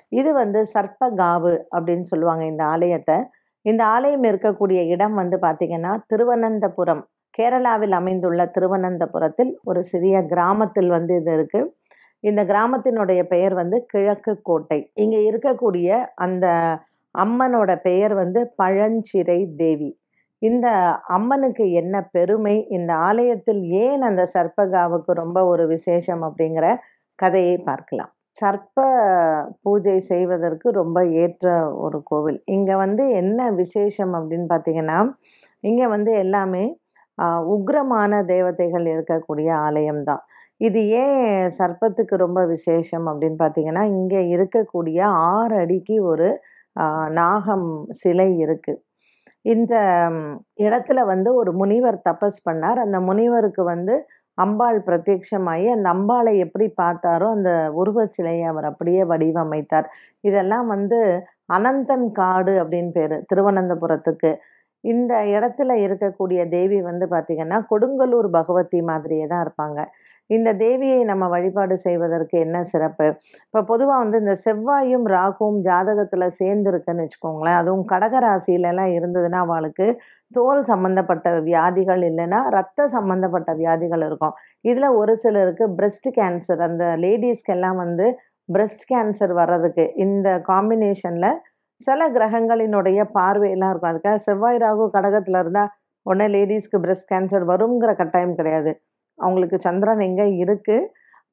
இது வந்து சர்ப்பகாவு அப்படின்னு சொல்லுவாங்க இந்த ஆலயத்தை இந்த ஆலயம் இருக்கக்கூடிய இடம் வந்து பார்த்தீங்கன்னா திருவனந்தபுரம் கேரளாவில் அமைந்துள்ள திருவனந்தபுரத்தில் ஒரு சிறிய கிராமத்தில் வந்து இது இருக்கு இந்த கிராமத்தினுடைய பெயர் வந்து கிழக்கு கோட்டை இங்க இருக்கக்கூடிய அந்த அம்மனோட பெயர் வந்து பழஞ்சிறை தேவி இந்த அம்மனுக்கு என்ன பெருமை இந்த ஆலயத்தில் ஏன் அந்த சர்ப்பகாவுக்கு ரொம்ப ஒரு விசேஷம் அப்படிங்கிற கதையை பார்க்கலாம் சர்ப்ப பூஜை செய்வதற்கு ரொம்ப ஏற்ற ஒரு கோவில் இங்கே வந்து என்ன விசேஷம் அப்படின்னு பார்த்தீங்கன்னா இங்கே வந்து எல்லாமே ஆஹ், உக்ரமான தேவதைகள் இருக்கக்கூடிய ஆலயம்தான் இது ஏன் சர்ப்பத்துக்கு ரொம்ப விசேஷம் அப்படின்னு பார்த்தீங்கன்னா இங்கே இருக்கக்கூடிய ஆறு அடிக்கு ஒரு ஆஹ், நாகம் சிலை இருக்கு இந்த ம், இடத்துல வந்து ஒரு முனிவர் தபஸ் பண்ணார் அந்த முனிவருக்கு வந்து அம்பாள் பிரத்யட்சமாகி அந்த அம்பாளை எப்படி பார்த்தாரோ அந்த உருவச் சிலையை அவர் அப்படியே வடிவமைத்தார் இதெல்லாம் வந்து அனந்தன் காடு அப்படின்னு பேரு திருவனந்தபுரத்துக்கு இந்த இடத்துல இருக்கக்கூடிய தேவி வந்து பாத்தீங்கன்னா கொடுங்கலூர் பகவதி மாதிரியே தான் இருப்பாங்க இந்த தேவியை நம்ம வழிபாடு செய்வதற்கு என்ன சிறப்பு இப்போ பொதுவாக வந்து இந்த செவ்வாயும் ராகுவும் ஜாதகத்தில் சேர்ந்துருக்குன்னு வச்சுக்கோங்களேன் அதுவும் கடகராசியிலலாம் இருந்ததுன்னா அவளுக்கு தோல் சம்மந்தப்பட்ட வியாதிகள் இல்லைன்னா ரத்த சம்மந்தப்பட்ட வியாதிகள் இருக்கும் இதில் ஒரு சிலருக்கு breast கேன்சர் அந்த லேடிஸ்க்கெல்லாம் வந்து breast கேன்சர் வர்றதுக்கு இந்த காம்பினேஷனில் சில கிரகங்களினுடைய பார்வையெல்லாம் இருக்கும் அதுக்காக செவ்வாய் ராகு கடகத்தில் இருந்தால் உடனே லேடிஸ்க்கு breast கேன்சர் வருங்கிற கட்டாயம் கிடையாது அவங்களுக்கு சந்திரன் எங்கே இருக்குது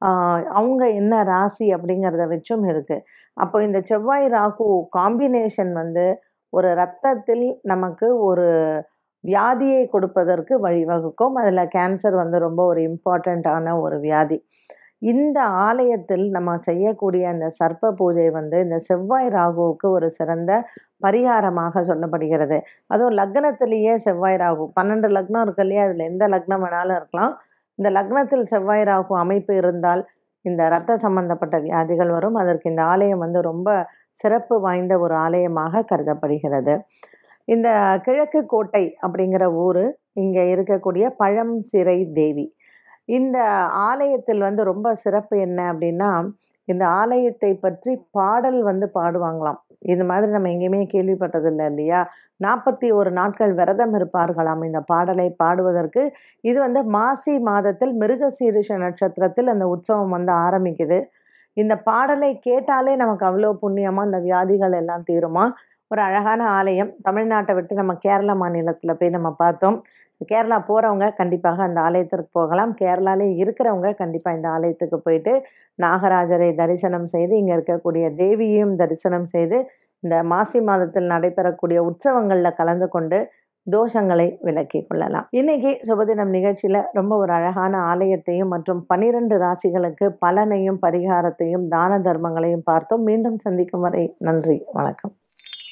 அவங்க என்ன ராசி அப்படிங்கிறத வச்சும் இருக்குது அப்போ இந்த செவ்வாய் ராகு காம்பினேஷன் வந்து ஒரு ரத்தத்தில் நமக்கு ஒரு வியாதியை கொடுப்பதற்கு வழிவகுக்கும் அதில் கேன்சர் வந்து ரொம்ப ஒரு இம்பார்ட்டண்ட்டான ஒரு வியாதி இந்த ஆலயத்தில் நம்ம செய்யக்கூடிய அந்த சர்ப்ப பூஜை வந்து இந்த செவ்வாய் ராகுவுக்கு ஒரு சிறந்த பரிகாரமாக சொல்லப்படுகிறது அதுவும் லக்னத்திலேயே செவ்வாய் ராகு பன்னெண்டு லக்னம் இருக்கு இல்லையா அதில் எந்த லக்னம் வேணாலும் இருக்கலாம் இந்த லக்னத்தில் செவ்வாய் ராகு அமைப்பு இருந்தால் இந்த ரத்த சம்பந்தப்பட்ட வியாதிகள் வரும் அதற்கு இந்த ஆலயம் வந்து ரொம்ப சிறப்பு வாய்ந்த ஒரு ஆலயமாக கருதப்படுகிறது இந்த கிழக்கு கோட்டை அப்படிங்கிற ஊர் இங்கே இருக்கக்கூடிய பழம் சிறை தேவி இந்த ஆலயத்தில் வந்து ரொம்ப சிறப்பு என்ன அப்படின்னா இந்த ஆலயத்தை பற்றி பாடல் வந்து பாடுவாங்களாம் இது மாதிரி நம்ம எங்கேயுமே கேள்விப்பட்டதில்லை இல்லையா நாற்பத்தி ஒரு நாட்கள் விரதம் இருப்பார்களாம் இந்த பாடலை பாடுவதற்கு இது வந்து மாசி மாதத்தில் மிருகசீரிஷ நட்சத்திரத்தில் அந்த உற்சவம் வந்து ஆரம்பிக்குது இந்த பாடலை கேட்டாலே நமக்கு அவ்வளோ புண்ணியமா இந்த வியாதிகள் எல்லாம் தீருமா ஒரு அழகான ஆலயம் தமிழ்நாட்டை விட்டு நம்ம கேரளா மாநிலத்தில் போய் நம்ம பார்த்தோம் கேரளா போகிறவங்க கண்டிப்பாக அந்த ஆலயத்திற்கு போகலாம் கேரளாலே இருக்கிறவங்க கண்டிப்பாக இந்த ஆலயத்துக்கு போயிட்டு நாகராஜரை தரிசனம் செய்து இங்கே இருக்கக்கூடிய தேவியையும் தரிசனம் செய்து இந்த மாசி மாதத்தில் நடைபெறக்கூடிய உற்சவங்களில் கலந்து கொண்டு தோஷங்களை விலக்கி கொள்ளலாம் இன்னைக்கு சுபதினம் நிகழ்ச்சியில ரொம்ப ஒரு அழகான ஆலயத்தையும் மற்றும் பனிரெண்டு ராசிகளுக்கு பலனையும் பரிகாரத்தையும் தான தர்மங்களையும் பார்த்தோம் மீண்டும் சந்திக்கும் வரை நன்றி வணக்கம்